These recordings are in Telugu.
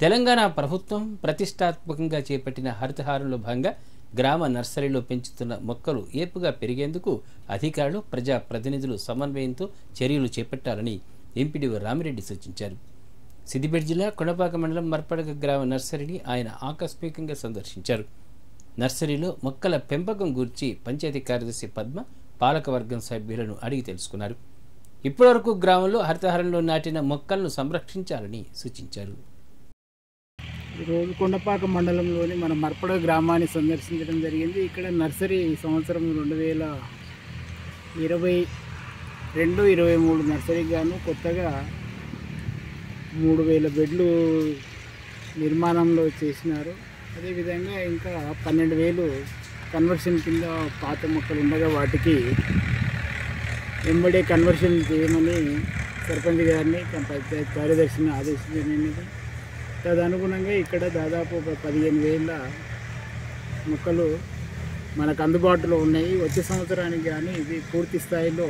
తెలంగాణ ప్రభుత్వం ప్రతిష్టాత్మకంగా చేపట్టిన హరితహారంలో భాగంగా గ్రామ నర్సరీలో పెంచుతున్న మొక్కలు ఏపుగా పెరిగేందుకు అధికారులు ప్రజా ప్రతినిధులు సమన్వయంతో చర్యలు చేపట్టాలని ఎంపీడీఓ రామిరెడ్డి సూచించారు సిద్దిపేట జిల్లా కొనపాక మండలం మర్పడగ గ్రామ నర్సరీని ఆయన ఆకస్మికంగా సందర్శించారు నర్సరీలో మొక్కల పెంపకం గురించి పంచాయతీ కార్యదర్శి పద్మ పాలకవర్గం సభ్యులను అడిగి తెలుసుకున్నారు ఇప్పటివరకు గ్రామంలో హరితహారంలో నాటిన మొక్కలను సంరక్షించాలని సూచించారు ఈరోజు కొండపాక మండలంలోని మన మర్పడ గ్రామాన్ని సందర్శించడం జరిగింది ఇక్కడ నర్సరీ ఈ సంవత్సరం రెండు వేల ఇరవై రెండు ఇరవై మూడు నర్సరీకి గాను కొత్తగా మూడు వేల బెడ్లు నిర్మాణంలో చేసినారు అదేవిధంగా ఇంకా పన్నెండు వేలు కన్వర్షన్ కింద పాత మొక్కలు ఉండగా వాటికి వెంబడే కన్వర్షన్ చేయమని సర్పంచ్ గారిని పంచాయతీ కార్యదర్శిని ఆదేశించమైనది తదనుగుణంగా ఇక్కడ దాదాపు ఒక పదిహేను వేల మొక్కలు మనకు అందుబాటులో ఉన్నాయి వచ్చే సంవత్సరానికి కానీ ఇది పూర్తి స్థాయిలో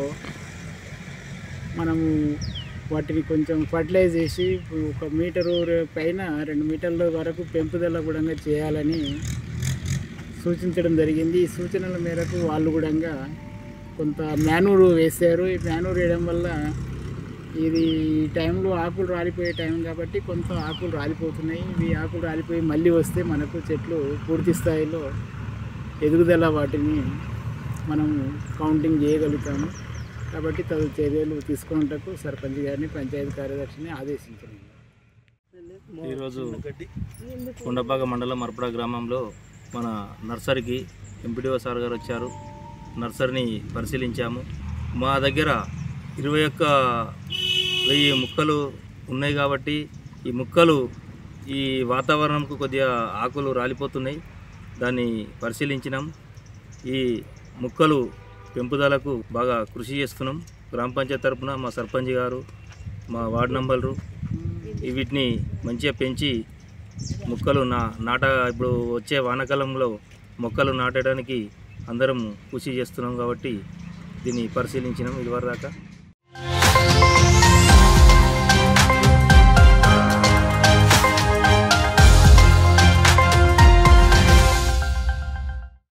మనము వాటిని కొంచెం ఫర్టిలైజ్ చేసి ఒక మీటరు పైన రెండు మీటర్ల వరకు పెంపుదల కూడా చేయాలని సూచించడం జరిగింది ఈ సూచనల మేరకు వాళ్ళు కూడా కొంత మ్యానూరు వేశారు ఈ మ్యానూరు వేయడం వల్ల ఇది ఈ టైంలో ఆకులు రాలిపోయే టైం కాబట్టి కొంత ఆకులు రాలిపోతున్నాయి ఇవి ఆకులు రాలిపోయి మళ్ళీ వస్తే మనకు చెట్లు పూర్తి స్థాయిలో ఎదుగుదల వాటిని మనం కౌంటింగ్ చేయగలుగుతాము కాబట్టి తగు చర్యలు తీసుకున్నటకు సర్పంచ్ గారిని పంచాయతీ కార్యదర్శిని ఆదేశించారు ఈరోజు కొండపాక మండలం మర్పడ గ్రామంలో మన నర్సరీకి ఎంపీడీఓ సార్ గారు వచ్చారు నర్సరీని పరిశీలించాము మా దగ్గర ఇరవై ఒక్క వెయ్యి ముక్కలు ఉన్నాయి కాబట్టి ఈ ముక్కలు ఈ వాతావరణంకు కొద్దిగా ఆకులు రాలిపోతున్నాయి దాన్ని పరిశీలించినాం ఈ ముక్కలు పెంపుదలకు బాగా కృషి చేస్తున్నాం గ్రామ పంచాయతీ తరపున మా సర్పంచ్ గారు మా వార్డు నంబర్లు ఈ వీటిని మంచిగా పెంచి మొక్కలు నా నాట ఇప్పుడు వచ్చే వానాకాలంలో మొక్కలు నాటడానికి అందరం కృషి చేస్తున్నాం కాబట్టి దీన్ని పరిశీలించినాం ఇదివరదాకా